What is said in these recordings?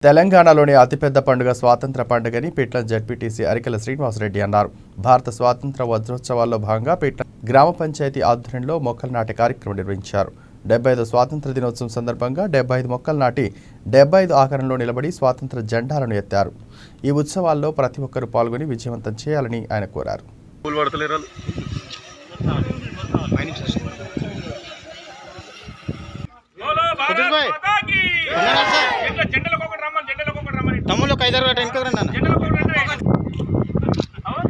తెలంగాణలోని అతిపెద్ద పండుగ స్వాతంత్ర పండుగని పిట్ల జడ్పీటీసీ అరికెల శ్రీనివాసరెడ్డి అన్నారు భారత స్వాతంత్ర వజ్రోత్సవాల్లో భాగంగా పిట్ల గ్రామ పంచాయతీ ఆధ్వర్యంలో మొక్కలు నాటే కార్యక్రమం నిర్వహించారు డెబ్బై ఐదు స్వాతంత్ర దినోత్సవం సందర్భంగా డెబ్బై ఐదు మొక్కలు నాటి డెబ్బై ఐదు ఆకారంలో నిలబడి స్వాతంత్ర జెండాలను ఎత్తారు ఈ ఉత్సవాల్లో ప్రతి ఒక్కరూ పాల్గొని విజయవంతం చేయాలని ఆయన కోరారు పూలు పడతలేరు బోలో భారత్ కుతుబ్ భాయ్. మాతా కీ ఉన్నారా సార్? జెండా జెండాలకు ఒకటి రమ్మని జెండాలకు ఒకటి రమ్మని తమ్ముళ్ళు ఒక ఐదారు గంట వెనక రండి అన్న జెండాలకు ఒకటి రండి. అవును?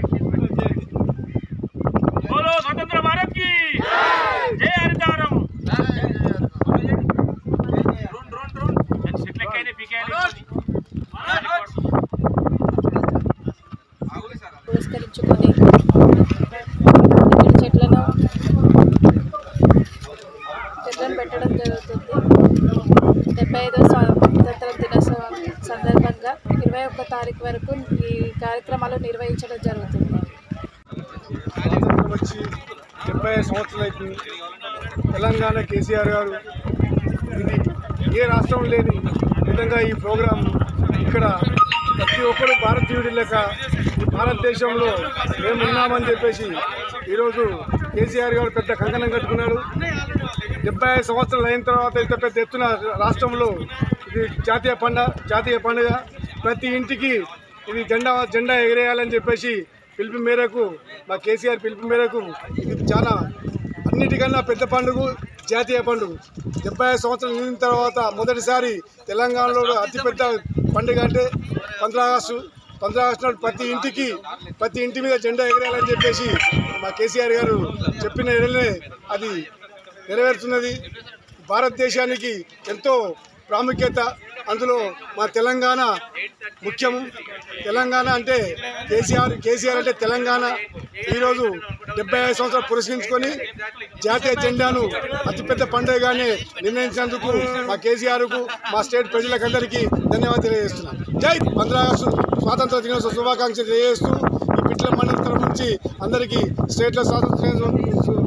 బోలో స్వతంత్ర భారత్ కి జై హరితారం చెట్లు ఎక్కైనా పీకేయాలి పురస్కరించుకొని ఇక్కడ చెట్లను చెట్లను పెట్టడం జరుగుతుంది డెబ్బై ఐదో స్వాతంత్ర దినోత్సవం సందర్భంగా ఇరవై ఒక్క తారీఖు వరకు ఈ కార్యక్రమాలు నిర్వహించడం జరుగుతుంది స్వాతంత్రం వచ్చి డెబ్బై ఐదు సంవత్సరాలు అవుతుంది తెలంగాణ కేసీఆర్ గారు ఇది ఏ రాష్ట్రం లేని విధంగా ఈ ప్రోగ్రాం ఇక్కడ ప్రతి ఒక్కరు భారతీయుడి లెక్క ఈ భారతదేశంలో మేమున్నామని చెప్పేసి ఈరోజు కేసీఆర్ గారు పెద్ద కంకణం కట్టుకున్నాడు డెబ్బై ఐదు సంవత్సరాలు అయిన తర్వాత ఇంత పెద్ద ఎత్తున రాష్ట్రంలో ఇది జాతీయ పండుగ జాతీయ పండుగ ప్రతి ఇంటికి ఇది జెండా జెండా ఎగరేయాలని చెప్పేసి పిలుపు మేరకు మా కేసీఆర్ పిలుపు మేరకు ఇది చాలా అన్నిటికన్నా పెద్ద పండుగ జాతీయ పండుగ డెబ్బై ఐదు సంవత్సరాలు నిండిన తర్వాత మొదటిసారి తెలంగాణలో అతిపెద్ద పండుగ అంటే పంద్రా ఆగస్టు పంద్రా ఆగస్టు నాడు ప్రతి ఇంటికి ప్రతి ఇంటి మీద జెండా ఎగరేయాలని చెప్పేసి మా కేసీఆర్ గారు చెప్పిన ఎడలే అది నెరవేరుతున్నది భారతదేశానికి ఎంతో ప్రాముఖ్యత అందులో మా తెలంగాణ ముఖ్యము తెలంగాణ అంటే కేసీఆర్ కేసీఆర్ అంటే తెలంగాణ ఈరోజు డెబ్బై ఐదు సంవత్సరాలు పురస్కరించుకొని జాతీయ జెండాను అతిపెద్ద పండుగగానే నిర్ణయించినందుకు మా కేసీఆర్కు మా స్టేట్ ప్రజలకందరికీ ధన్యవాదాలు తెలియజేస్తున్నాం జై పంద్రా ఆగస్టు స్వాతంత్ర దినోత్సవ శుభాకాంక్షలు తెలియజేస్తూ ఈ పిట్ల మండలం తరఫు నుంచి అందరికీ స్టేట్లో స్వాతంత్ర దినోత్సవం